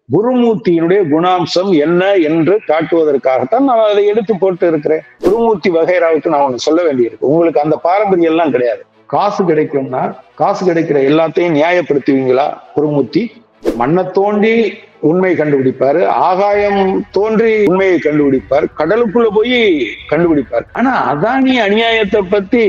குருமூர்த்தியினுடைய குணாம்சம் என்ன என்று காட்டுவதற்காகத்தான் நான் அதை எடுத்து போட்டு இருக்கிறேன் குருமூர்த்தி வகைராவுக்கு நான் ஒண்ணு சொல்ல வேண்டியிருக்கு உங்களுக்கு அந்த பாரம்பரியம் எல்லாம் கிடையாது காசு கிடைக்கும்னா காசு கிடைக்கிற எல்லாத்தையும் நியாயப்படுத்துவீங்களா குருமூர்த்தி மண்ணை தோண்டி உண்மை கண்டுபிடிப்பாரு ஆகாயம் தோன்றி உண்மையை கண்டுபிடிப்பார் கடலுக்குள்ள போய் கண்டுபிடிப்பார் ஆனா அதானி அநியாயத்தை பத்தி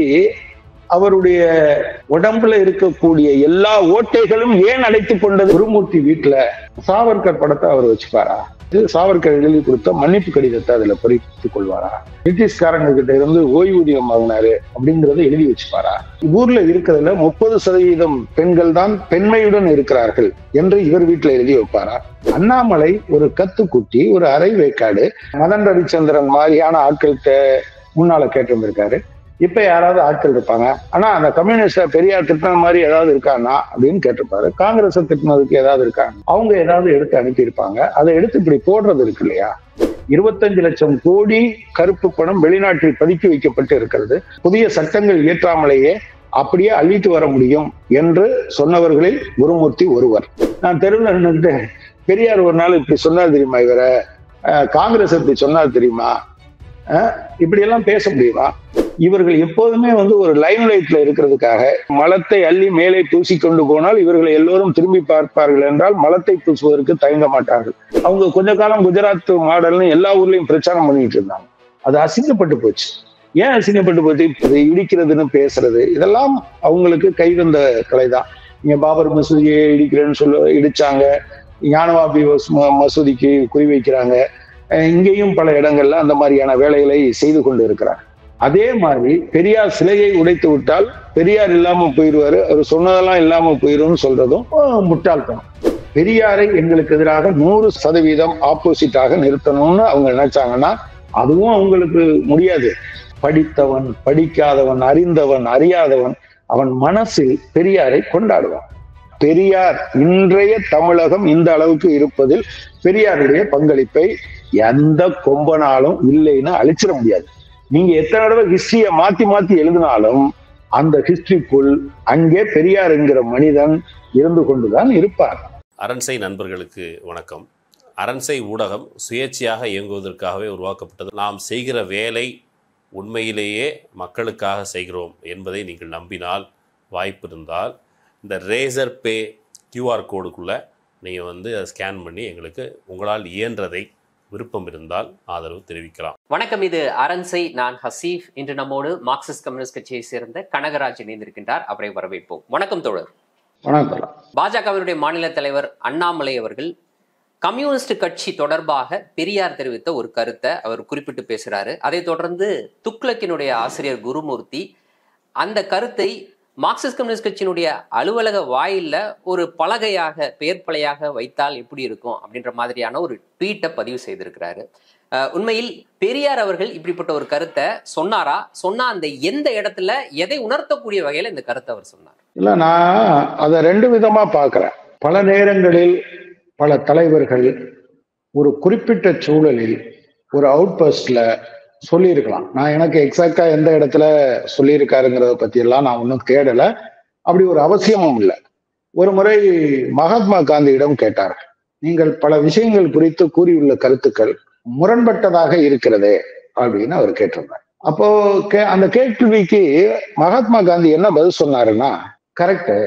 அவருடைய உடம்புல இருக்கக்கூடிய எல்லா ஓட்டைகளும் ஏன் அடைத்துக் கொண்டது குருமூர்த்தி வீட்டுல சாவர்கர் படத்தை அவர் வச்சுப்பாரா இது சாவர்கர் எழுதி கொடுத்த மன்னிப்பு கடிதத்தை அதுல பொறித்துக் கொள்வாரா பிரிட்டிஷ்காரங்க கிட்ட இருந்து ஓய்வூதியம் வாங்கினாரு அப்படிங்கறத எழுதி வச்சுப்பாரா ஊர்ல இருக்கிறதுல முப்பது சதவீதம் பெண்கள் தான் பெண்மையுடன் இருக்கிறார்கள் என்று இவர் வீட்டுல எழுதி வைப்பாரா அண்ணாமலை ஒரு கத்துக்குட்டி ஒரு அரை வேக்காடு மதன் ரவிச்சந்திரன் மாதிரியான ஆட்கள்கிட்ட முன்னால கேட்டு வந்திருக்காரு இப்ப யாராவது ஆட்கள் இருப்பாங்க ஆனா அந்த கம்யூனிஸ்ட பெரியார் திட்டின மாதிரி ஏதாவது இருக்கானா அப்படின்னு கேட்டிருப்பாரு காங்கிரஸ் திட்டினதுக்கு ஏதாவது இருக்காங்க அவங்க ஏதாவது எடுத்து அனுப்பியிருப்பாங்க அதை எடுத்து இப்படி போடுறது இருக்கு இல்லையா இருபத்தஞ்சு லட்சம் கோடி கருப்பு பணம் வெளிநாட்டில் பதுக்கி வைக்கப்பட்டு இருக்கிறது புதிய சட்டங்கள் இயற்றாமலேயே அப்படியே அள்ளிட்டு வர முடியும் என்று சொன்னவர்களில் குருமூர்த்தி ஒருவர் நான் தெருவில் நின்றுட்டு பெரியார் ஒரு நாள் இப்படி சொன்னார் தெரியுமா இவரை அஹ், காங்கிரஸ் இப்படி சொன்னார் தெரியுமா அஹ், இப்படி எல்லாம் பேச முடியுமா இவர்கள் எப்போதுமே வந்து ஒரு லைம் லைட்ல இருக்கிறதுக்காக மலத்தை அள்ளி மேலே பூசி கொண்டு போனால் இவர்களை எல்லோரும் திரும்பி பார்ப்பார்கள் என்றால் மலத்தை பூசுவதற்கு தயங்க மாட்டார்கள் அவங்க கொஞ்ச காலம் குஜராத் மாடல்னு எல்லா ஊர்லயும் பிரச்சாரம் பண்ணிட்டு இருந்தாங்க அது அசிங்கப்பட்டு போச்சு ஏன் அசிங்கப்பட்டு போச்சு இது இடிக்கிறதுன்னு பேசுறது இதெல்லாம் அவங்களுக்கு கைவந்த கலைதான் இங்க பாபர் மசூதியை இடிக்கிறேன்னு சொல்ல இடிச்சாங்க ஞானவாபி மசூ- மசூதிக்கு குறி வைக்கிறாங்க அஹ் இங்கேயும் பல இடங்கள்ல அந்த மாதிரியான வேலைகளை செய்து கொண்டு இருக்கிறார் அதே மாதிரி பெரியார் சிலையை உடைத்து விட்டால் பெரியார் இல்லாம போயிடுவாரு அவர் சொன்னதெல்லாம் இல்லாம போயிரும்னு சொல்றதும் அஹ், முட்டாள்தனம் பெரியாரை எங்களுக்கு எதிராக நூறு சதவீதம் ஆப்போசிட்டாக நிறுத்தணும்னு அவங்க நினைச்சாங்கன்னா அதுவும் அவங்களுக்கு முடியாது படித்தவன் படிக்காதவன் அறிந்தவன் அறியாதவன் அவன் மனசில் பெரியாரை கொண்டாடுவான் பெரியார் இன்றைய தமிழகம் இந்த அளவுக்கு இருப்பதில் பெரியாருடைய பங்களிப்பை எந்த கொம்பனாலும் இல்லைன்னு அழிச்சிட முடியாது நீங்க எத்தனை தடவை ஹிஸ்டரிய மாத்தி மாத்தி எழுதினாலும் அந்த ஹிஸ்டரிக்குள் அங்கே பெரியார் என்கிற மனிதன் இருந்து கொண்டுதான் இருப்பார் அரண்சை நண்பர்களுக்கு வணக்கம் அரண்சை ஊடகம் சுயேட்சையாக இயங்குவதற்காகவே உருவாக்கப்பட்டது நாம் செய்கிற வேலை உண்மையிலேயே மக்களுக்காக செய்கிறோம் என்பதை நீங்கள் நம்பினால் வாய்ப்பு இருந்தால் இந்த ரேசர் பே கியூஆர் கோடுக்குள்ளே நீங்கள் வந்து அதை ஸ்கேன் பண்ணி எங்களுக்கு உங்களால் இயன்றதை விருப்பம் இருந்தால் ஆதரவு தெரிவிக்கலாம் வணக்கம் இது அரண்சை நான் ஹசீஃப் இன்று நம்மோடு மார்க்சிஸ்ட் கம்யூனிஸ்ட் கட்சியை சேர்ந்த கனகராஜ் இணைந்திருக்கின்றார் அவரை வரவேற்போம் வணக்கம் தோழர் வணக்கம் பாஜகவினுடைய மாநில தலைவர் அண்ணாமலை அவர்கள் கம்யூனிஸ்ட் கட்சி தொடர்பாக பெரியார் தெரிவித்த ஒரு கருத்தை அவர் குறிப்பிட்டு பேசுறாரு அதைத் தொடர்ந்து துக்ளக்கினுடைய ஆசிரியர் குருமூர்த்தி அந்த கருத்தை மார்க்சிஸ்ட் கம்யூனிஸ்ட் கட்சியினுடைய அலுவலக வாயில்ல ஒரு பலகையாக பெயர் பலகையாக வைத்தால் எப்படி இருக்கும் அப்படின்ற மாதிரியான ஒரு ட்வீட்டை பதிவு செய்திருக்கிறாரு அஹ், உண்மையில் பெரியார் அவர்கள் இப்படிப்பட்ட ஒரு கருத்தை சொன்னாரா சொன்னா அந்த எந்த இடத்துல எதை உணர்த்தக்கூடிய வகையில இந்த கருத்தை அவர் சொன்னார் இல்ல நான் அதை ரெண்டு விதமா பார்க்கிறேன் பல நேரங்களில் பல தலைவர்கள் ஒரு குறிப்பிட்ட சூழலில் ஒரு அவுட் பஸ்ட்ல சொல்லியிருக்கலாம் நான் எனக்கு எக்ஸாக்டா எந்த இடத்துல சொல்லியிருக்காருங்கிறத பத்தி எல்லாம் நான் ஒன்றும் தேடல அப்படி ஒரு அவசியமும் இல்லை ஒரு முறை மகாத்மா காந்தியிடம் கேட்டார் நீங்கள் பல விஷயங்கள் குறித்து கூறியுள்ள கருத்துக்கள் முரண்பட்டதாக இருக்கிறதே அப்படின்னு அவர் கேட்டிருந்தார் அப்போ கே அந்த கேள்விக்கு மகாத்மா காந்தி என்ன பதில் சொன்னாருன்னா கரெக்ட்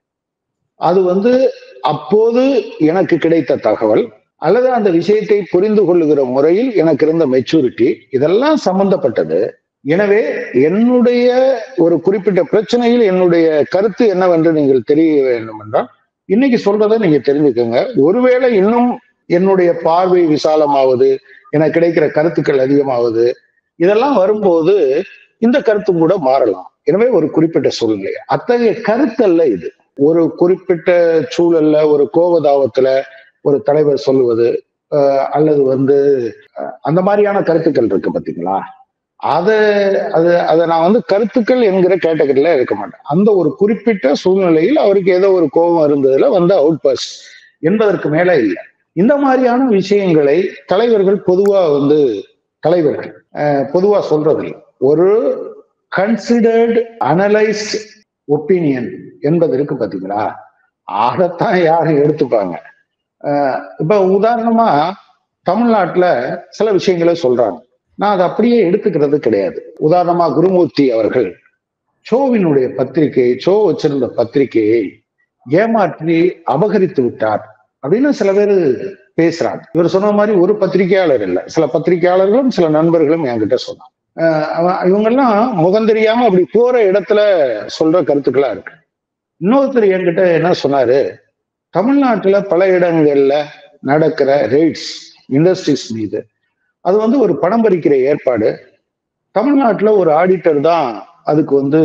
அது வந்து அப்போது எனக்கு கிடைத்த தகவல் அல்லது அந்த விஷயத்தை புரிந்து கொள்ளுகிற முறையில் எனக்கு இருந்த மெச்சூரிட்டி இதெல்லாம் சம்பந்தப்பட்டது எனவே என்னுடைய ஒரு குறிப்பிட்ட பிரச்சனையில் என்னுடைய கருத்து என்னவென்று நீங்கள் தெரிய வேண்டும் என்றால் இன்னைக்கு சொல்றதை நீங்க தெரிஞ்சுக்கோங்க ஒருவேளை இன்னும் என்னுடைய பார்வை விசாலமாவது எனக்கு கிடைக்கிற கருத்துக்கள் அதிகமாவது இதெல்லாம் வரும்போது இந்த கருத்தும் கூட மாறலாம் எனவே ஒரு குறிப்பிட்ட சூழ்நிலை அத்தகைய கருத்தல்ல இது ஒரு குறிப்பிட்ட சூழல்ல ஒரு கோபதாபத்துல ஒரு தலைவர் சொல்லுவது அஹ், அல்லது வந்து அஹ், அந்த மாதிரியான கருத்துக்கள் இருக்கு பாத்தீங்களா அத அது அதை நான் வந்து கருத்துக்கள் என்கிற கேட்டகரியில இருக்க மாட்டேன் அந்த ஒரு குறிப்பிட்ட சூழ்நிலையில் அவருக்கு ஏதோ ஒரு கோபம் இருந்ததுல வந்து அவுட் பஸ் என்பதற்கு மேல இல்லை இந்த மாதிரியான விஷயங்களை தலைவர்கள் பொதுவா வந்து தலைவர்கள் அஹ், பொதுவா சொல்றதில்லை ஒரு கன்சிடர்டு அனலைஸ்ட் ஒப்பீனியன் என்பது இருக்கு பாத்தீங்களா அதைத்தான் யாரும் எடுத்துப்பாங்க அஹ் இப்ப உதாரணமா தமிழ்நாட்டுல சில விஷயங்களை சொல்றாங்க நான் அதை அப்படியே எடுத்துக்கிறது கிடையாது உதாரணமா குருமூர்த்தி அவர்கள் சோவினுடைய பத்திரிகை சோ வச்சிருந்த பத்திரிகையை ஏமாற்றி அபகரித்து விட்டார் அப்படின்னு சில பேர் பேசுறாங்க இவர் சொன்ன மாதிரி ஒரு பத்திரிகையாளர் இல்லை சில பத்திரிகையாளர்களும் சில நண்பர்களும் என்கிட்ட சொன்னாங்க அஹ் அவ- இவங்கெல்லாம் முகந்தெரியாம அப்படி போற இடத்துல சொல்ற கருத்துக்களா இருக்கு இன்னொருத்தர் என்கிட்ட என்ன சொன்னாரு தமிழ்நாட்டுல பல இடங்கள்ல நடக்கிற ரெய்ட்ஸ் இண்டஸ்ட்ரீஸ் மீது அது வந்து ஒரு பணம் பறிக்கிற ஏற்பாடு தமிழ்நாட்டுல ஒரு ஆடிட்டர் தான் அதுக்கு வந்து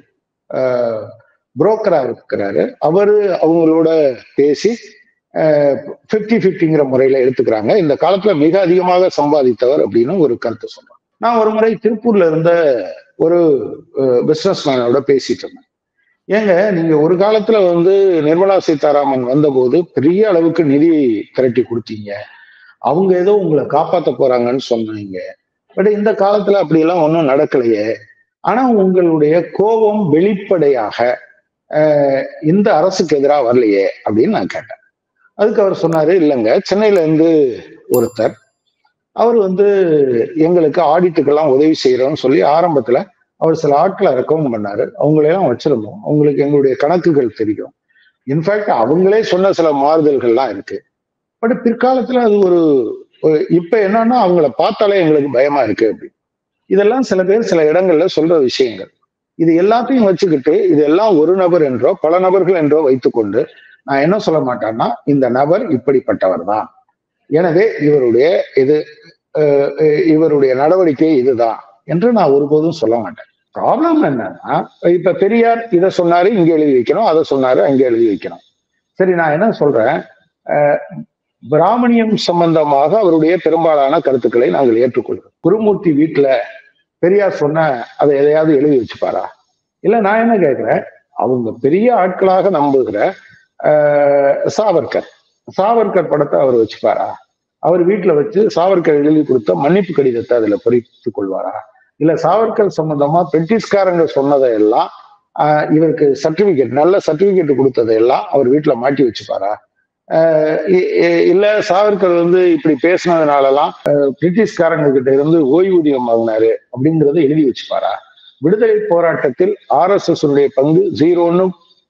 புரோக்கரா இருக்கிறாரு அவரு அவங்களோட பேசி ஃபிஃப்டி ஃபிஃப்டிங்கிற முறையில எடுத்துக்கிறாங்க இந்த காலத்துல மிக அதிகமாக சம்பாதித்தவர் அப்படின்னு ஒரு கருத்து சொல்றேன் நான் ஒரு முறை திருப்பூர்ல இருந்த ஒரு பிசினஸ் மேனோட பேசிட்டு இருந்தேன் ஏங்க நீங்க ஒரு காலத்துல வந்து நிர்மலா சீதாராமன் வந்தபோது பெரிய அளவுக்கு நிதி திரட்டி கொடுத்தீங்க அவங்க ஏதோ உங்களை காப்பாத்த போறாங்கன்னு சொன்னீங்க பட் இந்த காலத்துல அப்படி எல்லாம் ஒன்றும் நடக்கலையே ஆனா உங்களுடைய கோபம் வெளிப்படையாக அஹ், இந்த அரசுக்கு எதிராக வரலையே அப்படின்னு நான் கேட்டேன் அதுக்கு அவர் சொன்னாரு இல்லைங்க சென்னையில இருந்து ஒருத்தர் அவர் வந்து எங்களுக்கு ஆடிட்டுக்கெல்லாம் உதவி செய்யறோம்னு சொல்லி ஆரம்பத்துல அவர் சில ஆட்களை ரெக்கமெண்ட் பண்ணாரு அவங்களையெல்லாம் வச்சிருந்தோம் அவங்களுக்கு எங்களுடைய கணக்குகள் தெரியும் இன்ஃபேக்ட் அவங்களே சொன்ன சில மாறுதல்கள்லாம் இருக்கு பட் பிற்காலத்துல அது ஒரு ஒரு- இப்ப என்னன்னா அவங்கள பார்த்தாலே எங்களுக்கு பயமா இருக்கு அப்படி இதெல்லாம் சில பேர் சில இடங்கள்ல சொல்ற விஷயங்கள் இது எல்லாத்தையும் வச்சுக்கிட்டு இதெல்லாம் ஒரு நபர் என்றோ பல நபர்கள் என்றோ வைத்துக்கொண்டு நான் என்ன சொல்ல மாட்டேன்னா இந்த நபர் இப்படிப்பட்டவர் தான் எனவே இவருடைய இது அஹ், அஹ், இவருடைய நடவடிக்கை இதுதான் என்று நான் ஒருபோதும் சொல்ல மாட்டேன் ப்ராப்ளம் என்னன்னா இப்ப பெரியார் இதை சொன்னாரு இங்க எழுதி வைக்கணும் அதை சொன்னாரு அங்க எழுதி வைக்கணும் சரி நான் என்ன சொல்றேன் அஹ், பிராமணியம் சம்பந்தமாக அவருடைய பெரும்பாலான கருத்துக்களை நாங்கள் ஏற்றுக்கொள்கிறோம் குருமூர்த்தி வீட்டுல பெரியார் சொன்ன அதை எதையாவது எழுதி வச்சுப்பாரா இல்ல நான் என்ன கேட்கிறேன் அவங்க பெரிய ஆட்களாக நம்புகிற ஆஹ், சாவர்கர் சாவர்கர் படத்தை அவர் வச்சுப்பாரா அவர் வீட்டுல வச்சு சாவர்கர் எழுதி கொடுத்த மன்னிப்பு கடிதத்தை அதுல பொறித்துக் கொள்வாரா இல்ல சாவர்கர் சம்பந்தமா பிரிட்டிஷ்காரங்க சொன்னதை எல்லாம் ஆஹ், இவருக்கு சர்டிபிகேட் நல்ல சர்டிபிகேட் கொடுத்ததை எல்லாம் அவர் வீட்டுல மாட்டி வச்சுப்பாரா ஆஹ் இ- இ- இல்ல சாவர்கர் வந்து இப்படி பேசினதுனாலலாம் ஆஹ், பிரிட்டிஷ்காரங்க கிட்ட இருந்து ஓய்வூதியம் வாங்கினாரு அப்படிங்கறத எழுதி வச்சுப்பாரா விடுதலை போராட்டத்தில் ஆர் எஸ் எஸ் உடைய பங்கு ஜீரோன்னு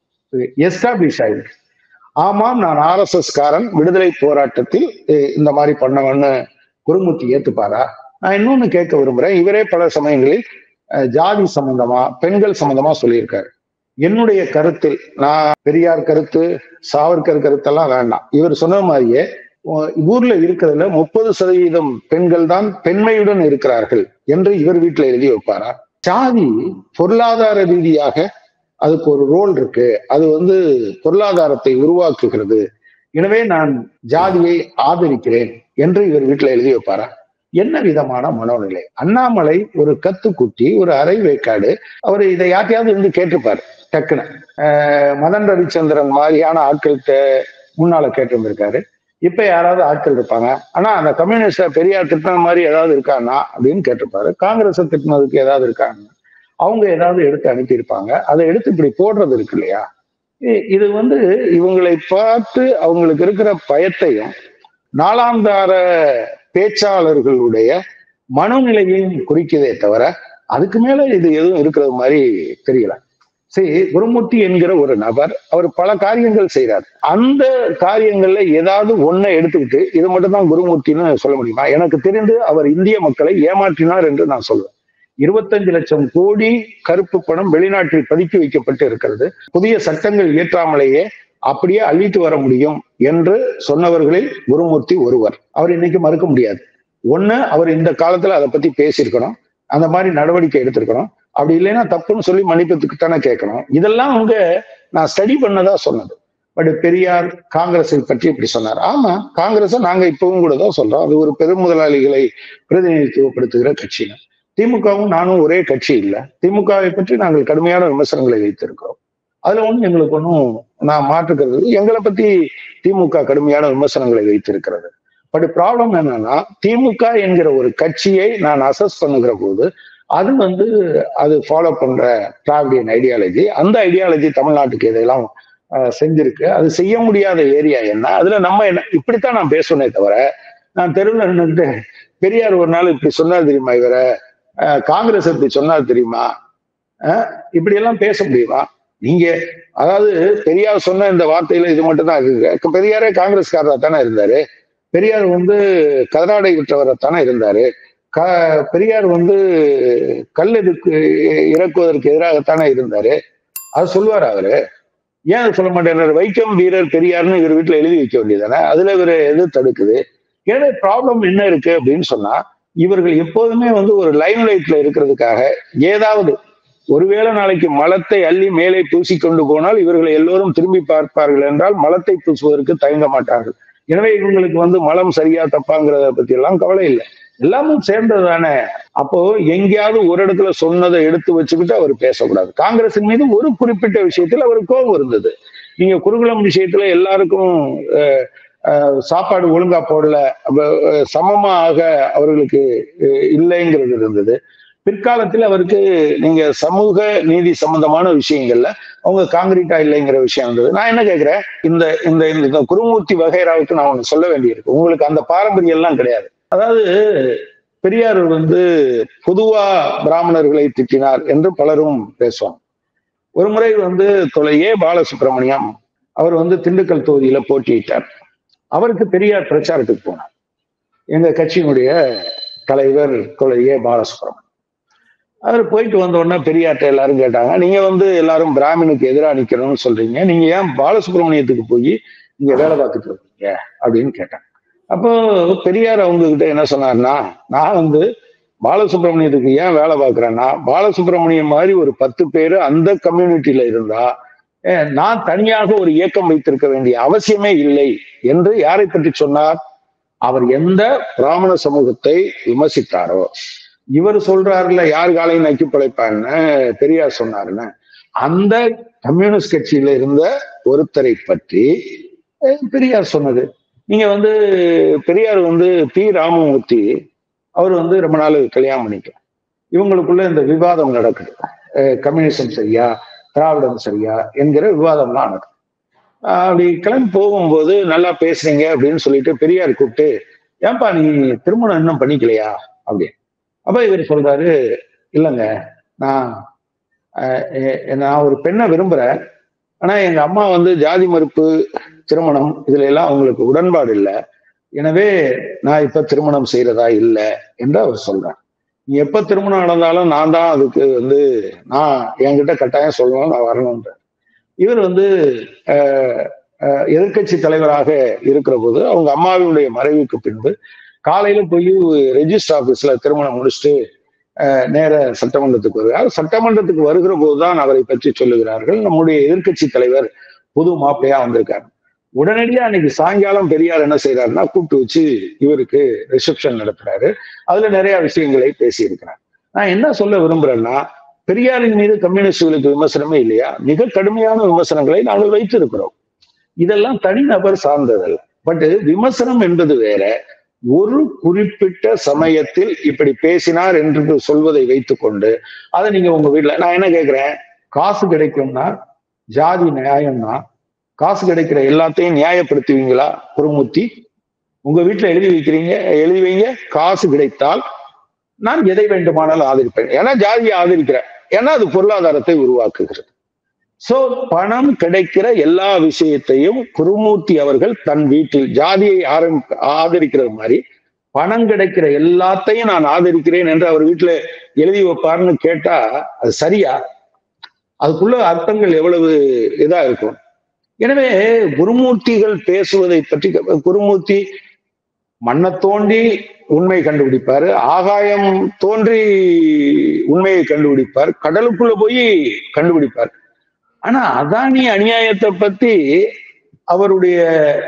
எஸ்டாப்ளிஷ் ஆயிருக்கு ஆமாம் நான் ஆர் எஸ் எஸ் காரன் விடுதலை போராட்டத்தில் அஹ், இந்த மாதிரி பண்ணவன்னு குருமூர்த்தி ஏத்துப்பாரா நான் இன்னொன்னு கேட்க விரும்புறேன் இவரே பல சமயங்களில் அஹ், ஜாதி சம்பந்தமா பெண்கள் சம்பந்தமா சொல்லியிருக்காரு என்னுடைய கருத்தில் நான் பெரியார் கருத்து சாவர்கர் கருத்தெல்லாம் வேண்டாம் இவர் சொன்ன மாதிரியே உ- ஊர்ல இருக்கிறதுல முப்பது சதவீதம் பெண்கள் தான் பெண்மையுடன் இருக்கிறார்கள் என்று இவர் வீட்டுல எழுதி வைப்பாரா சாதி பொருளாதார ரீதியாக அதுக்கு ஒரு ரோல் இருக்கு அது வந்து பொருளாதாரத்தை உருவாக்குகிறது எனவே நான் ஜாதியை ஆதரிக்கிறேன் என்று இவர் வீட்டுல எழுதி வைப்பாரா என்ன விதமான மனோநிலை அண்ணாமலை ஒரு கத்துக்குட்டி ஒரு அரை வேக்காடு அவர் இதை யார்ட்டையாவது இருந்து கேட்டிருப்பாரு டக்குன்னு ஆஹ் மதன் ரவிச்சந்திரன் மாதிரியான ஆட்கள்கிட்ட முன்னால கேட்டிருந்திருக்காரு இப்ப யாராவது ஆட்கள் இருப்பாங்க ஆனா அந்த கம்யூனிஸ்ட பெரியார் திட்டின மாதிரி ஏதாவது இருக்கானா அப்படின்னு கேட்டிருப்பாரு காங்கிரஸ் திட்டினதுக்கு ஏதாவது இருக்காங்க அவங்க ஏதாவது எடுத்து அனுப்பியிருப்பாங்க அதை எடுத்து இப்படி போடுறது இருக்கு இல்லையா இ- இது வந்து இவங்களை பார்த்து அவங்களுக்கு இருக்கிற பயத்தையும் நாளாந்தார பேச்சாளர்களுடைய மனநிலையையும் குறிக்குதே தவிர அதுக்கு மேல இது எதுவும் இருக்கிறது மாதிரி தெரியல சரி குருமூர்த்தி என்கிற ஒரு நபர் அவர் பல காரியங்கள் செய்றார் அந்த காரியங்கள்ல ஏதாவது ஒன்னை எடுத்துக்கிட்டு இது மட்டும் தான் குருமூர்த்தின்னு சொல்ல முடியுமா எனக்கு தெரிந்து அவர் இந்திய மக்களை ஏமாற்றினார் என்று நான் சொல்வேன் இருபத்தஞ்சு லட்சம் கோடி கருப்பு பணம் வெளிநாட்டில் பதுக்கி வைக்கப்பட்டு இருக்கிறது புதிய சட்டங்கள் இயற்றாமலேயே அப்படியே அள்ளிட்டு வர முடியும் என்று சொன்னவர்களில் குருமூர்த்தி ஒருவர் அவர் இன்னைக்கு மறுக்க முடியாது ஒண்ணு அவர் இந்த காலத்துல அதை பத்தி பேசியிருக்கணும் அந்த மாதிரி நடவடிக்கை எடுத்திருக்கணும் அப்படி இல்லைன்னா தப்புன்னு சொல்லி மன்னிப்பத்துக்கு தானே கேட்கணும் இதெல்லாம் அவங்க நான் ஸ்டடி பண்ணதா சொன்னது பட் பெரியார் காங்கிரஸை பற்றி இப்படி சொன்னார் ஆமா காங்கிரஸை நாங்க இப்பவும் கூட தான் சொல்றோம் அது ஒரு பெரும் முதலாளிகளை பிரதிநிதித்துவப்படுத்துகிற கட்சிங்க திமுகவும் நானும் ஒரே கட்சி இல்ல திமுகவை பற்றி நாங்கள் கடுமையான விமர்சனங்களை வைத்திருக்கிறோம் அதுல ஒண்ணும் எங்களுக்கு ஒன்றும் நான் மாற்றுக்கிறது எங்களை பத்தி திமுக கடுமையான விமர்சனங்களை வைத்திருக்கிறது பட் ப்ராப்ளம் என்னன்னா திமுக என்கிற ஒரு கட்சியை நான் அசஸ் பண்ணுகிற போது அது வந்து அது ஃபாலோ பண்ற டிராவிடியன் ஐடியாலஜி அந்த ஐடியாலஜி தமிழ்நாட்டுக்கு எதையெல்லாம் அஹ், செஞ்சிருக்கு அது செய்ய முடியாத ஏரியா என்ன அதுல நம்ம என்ன இப்படித்தான் நான் பேசுனே தவிர நான் தெருவில் நின்றுட்டு பெரியார் ஒரு நாள் இப்படி சொன்னார் தெரியுமா இவர அஹ், காங்கிரஸ் இப்படி சொன்னார் தெரியுமா அஹ், இப்படி எல்லாம் பேச முடியுமா நீங்க அதாவது பெரியார் சொன்ன இந்த வார்த்தையில இது மட்டும் தான் இருக்கு பெரியாரே காங்கிரஸ்காரரா தானே இருந்தாரு பெரியார் வந்து கதராடை விற்றவரா தானே இருந்தாரு க பெரியார் வந்து கல் எதுக்கு இறக்குவதற்கு எதிராகத்தானே இருந்தாரு அது சொல்லுவார் அவரு ஏன் அதை சொல்ல மாட்டேன் வைக்கம் வீரர் பெரியார்னு இவர் வீட்டுல எழுதி வைக்க வேண்டியதானே அதுல இவர் எது தடுக்குது ஏன்னா ப்ராப்ளம் என்ன இருக்கு அப்படின்னு சொன்னா இவர்கள் எப்போதுமே வந்து ஒரு லைம் லைட்ல இருக்கிறதுக்காக ஏதாவது ஒருவேளை நாளைக்கு மலத்தை அள்ளி மேலே பூசி கொண்டு போனால் இவர்களை எல்லோரும் திரும்பி பார்ப்பார்கள் என்றால் மலத்தை பூசுவதற்கு தயங்க மாட்டார்கள் எனவே இவங்களுக்கு வந்து மலம் சரியா தப்பாங்கிறத பத்தி எல்லாம் கவலை இல்லை எல்லாமும் சேர்ந்தது தானே அப்போ எங்கேயாவது ஒரு இடத்துல சொன்னதை எடுத்து வச்சுக்கிட்டு அவர் பேசக்கூடாது காங்கிரசின் மீது ஒரு குறிப்பிட்ட விஷயத்தில் அவருக்கு கோபம் இருந்தது நீங்க குருகுலம் விஷயத்துல எல்லாருக்கும் அஹ், அஹ், சாப்பாடு ஒழுங்கா போடல அப்ப, அஹ், சமமாக அவர்களுக்கு அஹ், இல்லைங்கிறது இருந்தது பிற்காலத்தில் அவருக்கு நீங்க சமூக நீதி சம்பந்தமான விஷயங்கள்ல அவங்க காங்கிரீட்டா இல்லைங்கிற விஷயம் இருந்தது நான் என்ன கேட்கிறேன் இந்த இந்த இந்த குருமூர்த்தி வகைராவுக்கு நான் ஒண்ணு சொல்ல வேண்டியிருக்கு உங்களுக்கு அந்த பாரம்பரியம் எல்லாம் கிடையாது அதாவது பெரியார் வந்து பொதுவா பிராமணர்களை திட்டினார் என்று பலரும் பேசுவாங்க ஒரு முறை வந்து தொலை ஏ பாலசுப்ரமணியம் அவர் வந்து திண்டுக்கல் தொகுதியில போட்டியிட்டார் அவருக்கு பெரியார் பிரச்சாரத்துக்கு போனார் எங்க கட்சியினுடைய தலைவர் தொலை ஏ பாலசுப்ரமணியம் அவர் போயிட்டு வந்த உடனே பெரியார்ட்ட எல்லாரும் கேட்டாங்க நீங்க வந்து எல்லாரும் பிராமணுக்கு எதிராக நிக்கணும்னு சொல்றீங்க நீங்க ஏன் பாலசுப்ரமணியத்துக்கு போய் இங்க வேலை பார்த்துட்டு இருக்கீங்க அப்படின்னு கேட்டாங்க அப்போ பெரியார் அவங்க கிட்ட என்ன சொன்னார்னா நான் வந்து பாலசுப்ரமணியத்துக்கு ஏன் வேலை பார்க்கறேன்னா பாலசுப்ரமணியம் மாதிரி ஒரு பத்து பேர் அந்த கம்யூனிட்டியில இருந்தா அஹ், நான் தனியாக ஒரு இயக்கம் வைத்திருக்க வேண்டிய அவசியமே இல்லை என்று யாரை பற்றி சொன்னார் அவர் எந்த பிராமண சமூகத்தை விமர்சித்தாரோ இவர் சொல்றாருல யார் காலையும் நக்கி பிழைப்பான்னு பெரியார் சொன்னாருன்னு அந்த கம்யூனிஸ்ட் கட்சியில இருந்த ஒருத்தரை பற்றி அஹ், பெரியார் சொன்னது நீங்க வந்து பெரியார் வந்து பி ராமமூர்த்தி அவர் வந்து ரொம்ப நாள் கல்யாணம் பண்ணிக்கல இவங்களுக்குள்ள இந்த விவாதம் நடக்குது அஹ், கம்யூனிசம் சரியா திராவிடம் சரியா என்கிற விவாதம்லாம் நடக்குது ஆஹ் அப்படி கிளம்பி போகும்போது நல்லா பேசுறீங்க அப்படின்னு சொல்லிட்டு பெரியார் கூப்பிட்டு ஏன்பா நீ திருமணம் இன்னும் பண்ணிக்கலையா அப்படின்னு அப்ப இவர் சொல்றாரு இல்லைங்க நான் ஆஹ் எ- நான் ஒரு பெண்ணை விரும்புறேன் ஆனா எங்க அம்மா வந்து ஜாதி மறுப்பு திருமணம் இதுல எல்லாம் அவங்களுக்கு உடன்பாடு இல்லை எனவே நான் இப்ப திருமணம் செய்யறதா இல்லை என்று அவர் சொல்றார் நீ எப்ப திருமணம் நடந்தாலும் நான் தான் அதுக்கு வந்து நான் என்கிட்ட கட்டாயம் சொல்லணும் நான் வரணும்ன்ற இவர் வந்து எதிர்கட்சி தலைவராக இருக்கிற போது அவங்க அம்மாவினுடைய மறைவுக்கு பின்பு காலையில போய் ரெஜிஸ்டர் ஆபீஸ்ல திருமணம் முடிச்சுட்டு அஹ், நேர சட்டமன்றத்துக்கு வருகிறார் சட்டமன்றத்துக்கு வருகிற போதுதான் அவரை பற்றி சொல்லுகிறார்கள் நம்முடைய எதிர்க்கட்சி தலைவர் புது மாப்பிள்ளையா வந்திருக்காரு உடனடியா அன்னைக்கு சாயங்காலம் பெரியார் என்ன செய்யறாருன்னா கூப்பிட்டு வச்சு இவருக்கு ரிசப்ஷன் நடத்துறாரு அதுல நிறைய விஷயங்களை பேசியிருக்கிறார் நான் என்ன சொல்ல விரும்புறேன்னா பெரியாரின் மீது கம்யூனிஸ்டுகளுக்கு விமர்சனமே இல்லையா மிக கடுமையான விமர்சனங்களை நாங்கள் வைத்திருக்கிறோம் இதெல்லாம் தனிநபர் சார்ந்ததல்ல பட் விமர்சனம் என்பது வேற ஒரு குறிப்பிட்ட சமயத்தில் இப்படி பேசினார் என்று சொல்வதை வைத்துக்கொண்டு அதை நீங்க உங்க வீட்டுல நான் என்ன கேட்கிறேன் காசு கிடைக்கும்னா ஜாதி நியாயம்னா காசு கிடைக்கிற எல்லாத்தையும் நியாயப்படுத்துவீங்களா குருமூர்த்தி உங்க வீட்டுல எழுதி வைக்கிறீங்க எழுதி வைங்க காசு கிடைத்தால் நான் எதை வேண்டுமானாலும் ஆதரிப்பேன் ஏன்னா ஜாதியை ஆதரிக்கிறேன் ஏன்னா அது பொருளாதாரத்தை உருவாக்குகிறது சோ பணம் கிடைக்கிற எல்லா விஷயத்தையும் குருமூர்த்தி அவர்கள் தன் வீட்டில் ஜாதியை ஆரம்பி ஆதரிக்கிறது மாதிரி பணம் கிடைக்கிற எல்லாத்தையும் நான் ஆதரிக்கிறேன் என்று அவர் வீட்டுல எழுதி வைப்பார்னு கேட்டா அது சரியா அதுக்குள்ள அர்த்தங்கள் எவ்வளவு இதா இருக்கும் எனவே குருமூர்த்திகள் பேசுவதை பற்றி குருமூர்த்தி மண்ணை தோண்டி உண்மை கண்டுபிடிப்பாரு ஆகாயம் தோன்றி உண்மையை கண்டுபிடிப்பார் கடலுக்குள்ள போய் கண்டுபிடிப்பார் ஆனா அதானி அநியாயத்தை பத்தி அவருடைய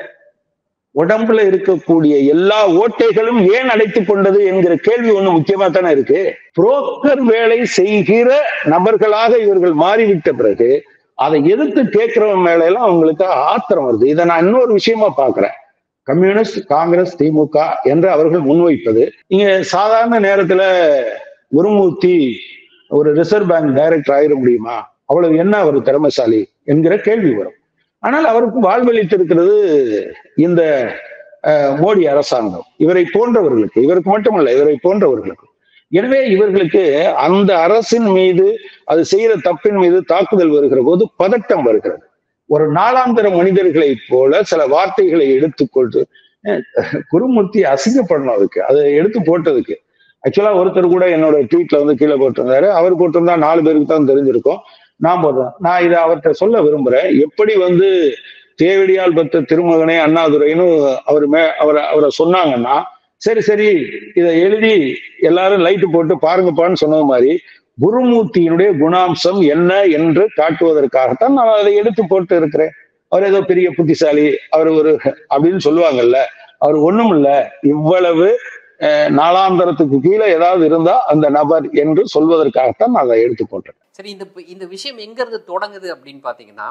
உடம்புல இருக்கக்கூடிய எல்லா ஓட்டைகளும் ஏன் அடைத்துக் கொண்டது என்கிற கேள்வி ஒண்ணு முக்கியமா தானே இருக்கு புரோக்கர் வேலை செய்கிற நபர்களாக இவர்கள் மாறிவிட்ட பிறகு அதை எதிர்த்து கேட்கிறவங்க மேல எல்லாம் அவங்களுக்கு ஆத்திரம் வருது இதை நான் இன்னொரு விஷயமா பாக்குறேன் கம்யூனிஸ்ட் காங்கிரஸ் திமுக என்று அவர்கள் முன்வைப்பது இங்க சாதாரண நேரத்துல குருமூர்த்தி ஒரு ரிசர்வ் பேங்க் டைரக்டர் ஆயிட முடியுமா அவ்வளவு என்ன அவர் திறமைசாலி என்கிற கேள்வி வரும் ஆனால் அவருக்கு வாழ்வளித்திருக்கிறது இந்த அஹ், மோடி அரசாங்கம் இவரை போன்றவர்களுக்கு இவருக்கு மட்டுமல்ல இவரை போன்றவர்களுக்கு எனவே இவர்களுக்கு அந்த அரசின் மீது அது செய்கிற தப்பின் மீது தாக்குதல் வருகிற போது பதட்டம் வருகிறது ஒரு நாளாந்திர மனிதர்களைப் போல சில வார்த்தைகளை எடுத்துக்கொண்டு அஹ், குருமூர்த்தி அசிங்கப்படணும் அதுக்கு அதை எடுத்து போட்டதுக்கு ஆக்சுவலா ஒருத்தர் கூட என்னோட ட்வீட்ல வந்து கீழே போட்டிருந்தாரு அவர் போட்டிருந்தா நாலு பேருக்கு தான் தெரிஞ்சிருக்கும் நான் போடுறேன் நான் இதை அவர்கிட்ட சொல்ல விரும்புறேன் எப்படி வந்து தேவடியால் பெற்ற திருமகனே அண்ணாதுரைன்னு அவர் மே அவரை அவரை சொன்னாங்கன்னா சரி சரி இதை எழுதி எல்லாரும் லைட்டு போட்டு பாருங்கப்பான்னு சொன்னது மாதிரி குருமூர்த்தியினுடைய குணாம்சம் என்ன என்று காட்டுவதற்காகத்தான் நான் அதை எடுத்து போட்டு இருக்கிறேன் அவர் ஏதோ பெரிய புத்திசாலி அவர் ஒரு அப்படின்னு சொல்லுவாங்கல்ல அவர் ஒண்ணும் இல்ல இவ்வளவு அஹ், நாளாந்தரத்துக்கு கீழே ஏதாவது இருந்தா அந்த நபர் என்று சொல்வதற்காகத்தான் நான் அதை எடுத்து போட்டேன் சரி இந்த இந்த விஷயம் எங்க இருந்து தொடங்குது அப்படின்னு பாத்தீங்கன்னா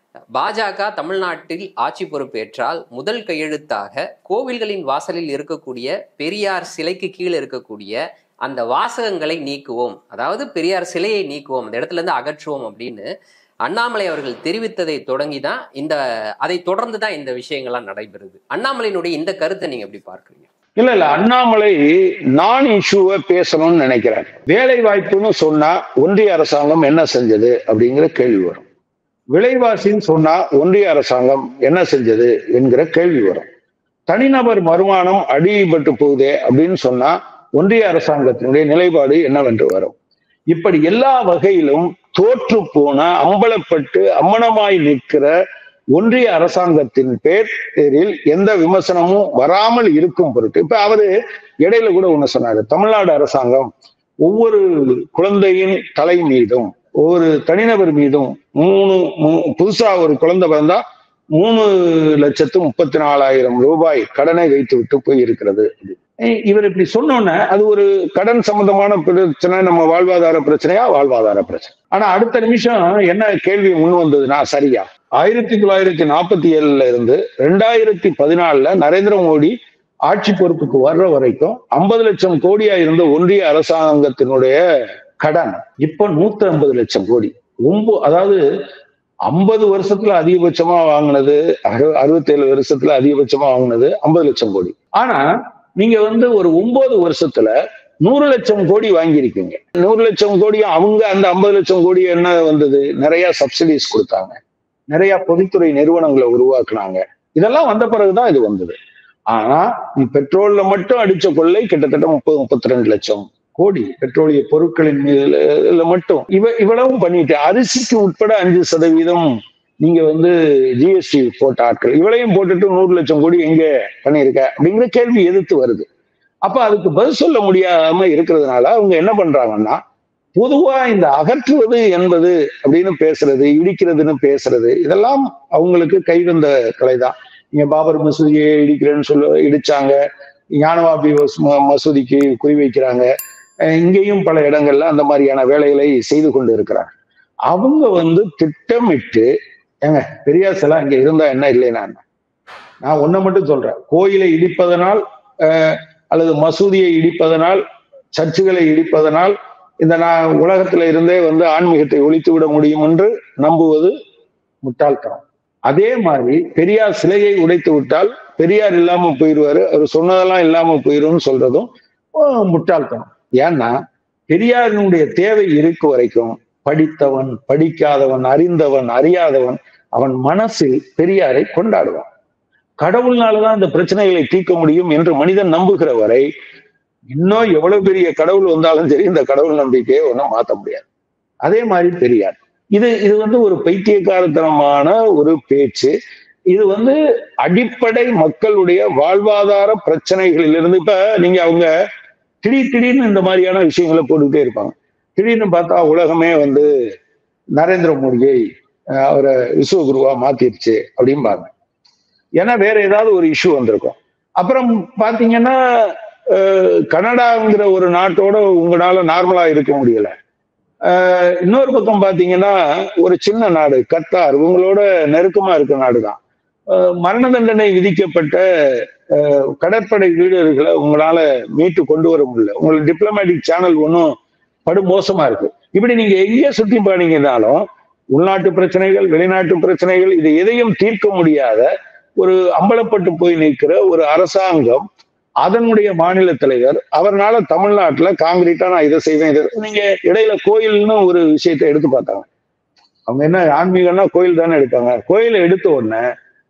பாஜக தமிழ்நாட்டில் ஆட்சி பொறுப்பேற்றால் முதல் கையெழுத்தாக கோவில்களின் வாசலில் இருக்கக்கூடிய பெரியார் சிலைக்கு கீழே இருக்கக்கூடிய அந்த வாசகங்களை நீக்குவோம் அதாவது பெரியார் சிலையை நீக்குவோம் அந்த இடத்துல இருந்து அகற்றுவோம் அப்படின்னு அண்ணாமலை அவர்கள் தெரிவித்ததை தொடங்கி தான் இந்த அதை தொடர்ந்து தான் இந்த விஷயங்கள்லாம் நடைபெறுது அண்ணாமலையினுடைய இந்த கருத்தை நீங்க எப்படி பார்க்கறீங்க இல்ல இல்ல அண்ணாமலை நான் இஷ்யூவை பேசணும்னு நினைக்கிறார் வேலை வாய்ப்புன்னு சொன்னா ஒன்றிய அரசாங்கம் என்ன செஞ்சது அப்படிங்கிற கேள்வி வரும் விலைவாசின்னு சொன்னா ஒன்றிய அரசாங்கம் என்ன செஞ்சது என்கிற கேள்வி வரும் தனிநபர் வருமானம் அடிபட்டு போகுதே அப்படின்னு சொன்னா ஒன்றிய அரசாங்கத்தினுடைய நிலைப்பாடு என்னவென்று வரும் இப்படி எல்லா வகையிலும் தோற்று போன அம்பலப்பட்டு அம்மனமாய் நிற்கிற ஒன்றிய அரசாங்கத்தின் பேரில் எந்த விமர்சனமும் வராமல் இருக்கும் பொருட்டு இப்ப அவரு இடையில கூட ஒண்ணு சொன்னாரு தமிழ்நாடு அரசாங்கம் ஒவ்வொரு குழந்தையின் தலை மீதும் ஒவ்வொரு தனிநபர் மீதும் மூணு மூ- புதுசா ஒரு குழந்தை பிறந்தா மூணு லட்சத்து முப்பத்தி நாலாயிரம் ரூபாய் கடனை வைத்து விட்டு போய் இருக்கிறது ஏய், இவர் இப்படி சொன்னோன்னே அது ஒரு கடன் சம்பந்தமான பிரச்சனை நம்ம வாழ்வாதார பிரச்சனையா வாழ்வாதார பிரச்சனை ஆனா அடுத்த நிமிஷம் என்ன கேள்வி முன் வந்ததுன்னா சரியா ஆயிரத்தி தொள்ளாயிரத்தி நாற்பத்தி ஏழுல இருந்து ரெண்டாயிரத்தி பதினாலுல நரேந்திர மோடி ஆட்சி பொறுப்புக்கு வர்ற வரைக்கும் ஐம்பது லட்சம் கோடியா இருந்த ஒன்றிய அரசாங்கத்தினுடைய கடன் இப்ப நூத்தி ஐம்பது லட்சம் கோடி ஒன்பது அதாவது ஐம்பது வருஷத்துல அதிகபட்சமா வாங்கினது அறு- அறுபத்தேழு வருஷத்துல அதிகபட்சமா வாங்கினது ஐம்பது லட்சம் கோடி ஆனா நீங்க வந்து ஒரு ஒன்பது வருஷத்துல நூறு லட்சம் கோடி வாங்கியிருக்கீங்க நூறு லட்சம் கோடி அவங்க அந்த ஐம்பது லட்சம் கோடி என்ன வந்தது நிறைய சப்சிடிஸ் கொடுத்தாங்க நிறைய பொதுத்துறை நிறுவனங்களை உருவாக்குனாங்க இதெல்லாம் வந்த பிறகுதான் இது வந்தது ஆனா நீ பெட்ரோல்ல மட்டும் அடிச்ச கொள்ளை கிட்டத்தட்ட முப்பது முப்பத்தி ரெண்டு லட்சம் கோடி பெட்ரோலிய பொருட்களின் மீது இதுல மட்டும் இவ இவ்வளவும் பண்ணிட்டு அரிசிக்கு உட்பட அஞ்சு சதவீதம் நீங்க வந்து ஜிஎஸ்டி போட்ட ஆட்கள் இவளையும் போட்டுட்டு நூறு லட்சம் கோடி எங்க பண்ணியிருக்க அப்படிங்கிற கேள்வி எதிர்த்து வருது அப்ப அதுக்கு பதில் சொல்ல முடியாம இருக்கிறதுனால அவங்க என்ன பண்றாங்கன்னா பொதுவா இந்த அகற்றுவது என்பது அப்படின்னு பேசுறது இடிக்கிறதுன்னு பேசுறது இதெல்லாம் அவங்களுக்கு கைவந்த கலைதான் நீங்க பாபர் மசூதியை இடிக்கிறேன்னு சொல்ல இடிச்சாங்க ஞானவாபி மஸ்- ம- மசூதிக்கு குறி வைக்கிறாங்க அஹ் இங்கேயும் பல இடங்கள்ல அந்த மாதிரியான வேலைகளை செய்து கொண்டு இருக்கிறாங்க அவங்க வந்து திட்டமிட்டு ஏங்க பெரியார் சிலை அங்க இருந்தா என்ன இல்லைன்னா என்ன? நான் ஒன்ன மட்டும் சொல்றேன் கோயிலை இடிப்பதனால் அஹ், அல்லது மசூதியை இடிப்பதனால் சர்ச்சுகளை இடிப்பதனால் இந்த நான் உலகத்துல இருந்தே வந்து ஆன்மீகத்தை ஒழித்து விட முடியும் என்று நம்புவது முட்டாள்தனம் அதே மாதிரி பெரியார் சிலையை உடைத்து விட்டால் பெரியார் இல்லாம போயிடுவாரு அவர் சொன்னதெல்லாம் இல்லாம போயிரும்னு சொல்றதும் அஹ், முட்டாள்தனம் ஏன்னா பெரியாரினுடைய தேவை இருக்கு வரைக்கும் படித்தவன் படிக்காதவன் அறிந்தவன் அறியாதவன் அவன் மனசில் பெரியாரை கொண்டாடுவான் கடவுள்னாலதான் இந்த பிரச்சனைகளை தீர்க்க முடியும் என்று மனிதன் நம்புகிற வரை இன்னும் எவ்வளவு பெரிய கடவுள் வந்தாலும் சரி இந்த கடவுள் நம்பிக்கையை ஒன்றும் மாற்ற முடியாது அதே மாதிரி பெரியார் இது இது வந்து ஒரு பைத்தியக்காரத்தனமான ஒரு பேச்சு இது வந்து அடிப்படை மக்களுடைய வாழ்வாதார பிரச்சனைகளிலிருந்து இப்ப நீங்க அவங்க திடீர் திடீர்னு இந்த மாதிரியான விஷயங்களை போட்டுக்கிட்டே இருப்பாங்க திடீர்னு பார்த்தா உலகமே வந்து நரேந்திர மோடியை அஹ், அவரை விஸ்வகுருவா மாத்திருச்சு அப்படிம்பாங்க ஏன்னா வேற ஏதாவது ஒரு இஷ்யூ வந்திருக்கும் அப்புறம் பாத்தீங்கன்னா அஹ், கனடாங்கிற ஒரு நாட்டோட உங்களால நார்மலா இருக்க முடியல அஹ், இன்னொரு பக்கம் பாத்தீங்கன்னா ஒரு சின்ன நாடு கத்தார் உங்களோட நெருக்கமா இருக்க நாடு தான் மரண தண்டனை விதிக்கப்பட்ட அஹ், கடற்படை வீரர்களை உங்களால மீட்டு கொண்டு வர முடியல உங்களுக்கு டிப்ளமேட்டிக் சேனல் ஒன்றும் படு மோசமா இருக்கு இப்படி நீங்க எங்கேயே சுத்தி பானீங்கன்னாலும் உள்நாட்டு பிரச்சனைகள் வெளிநாட்டு பிரச்சனைகள் இது எதையும் தீர்க்க முடியாத ஒரு அம்பலப்பட்டு போய் நிற்கிற ஒரு அரசாங்கம் அதனுடைய மாநில தலைவர் அவர்னால தமிழ்நாட்டுல காங்கிரீட்டா நான் இதை செய்வேன் இதை நீங்க இடையில கோயில்னு ஒரு விஷயத்தை எடுத்து பார்த்தாங்க அவங்க என்ன ஆன்மீகம்னா கோயில் தானே எடுப்பாங்க கோயிலை எடுத்த உடனே